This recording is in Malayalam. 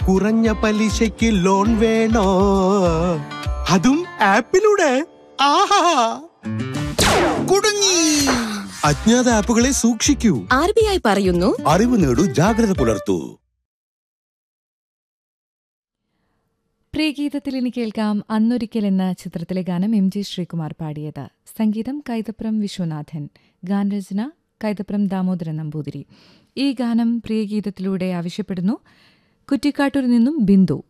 കുറഞ്ഞ പലിശയ്ക്ക് ലോൺ വേണോ അതും ആപ്പിലൂടെ ആഹാ കുടുങ്ങി അജ്ഞാത ആപ്പുകളെ സൂക്ഷിക്കൂ ആർ ബി ഐ പറയുന്നു അറിവ് നേടൂ ജാഗ്രത പുലർത്തൂ പ്രിയഗീതത്തിൽ ഇനി കേൾക്കാം അന്നൊരിക്കൽ എന്ന ചിത്രത്തിലെ ഗാനം എം ജി ശ്രീകുമാർ പാടിയത് സംഗീതം കൈതപ്രം വിശ്വനാഥൻ ഗാനരചന കൈതപ്രം ദാമോദരൻ നമ്പൂതിരി ഈ ഗാനം പ്രിയഗീതത്തിലൂടെ ആവശ്യപ്പെടുന്നു കുറ്റിക്കാട്ടൂരിൽ നിന്നും ബിന്ദു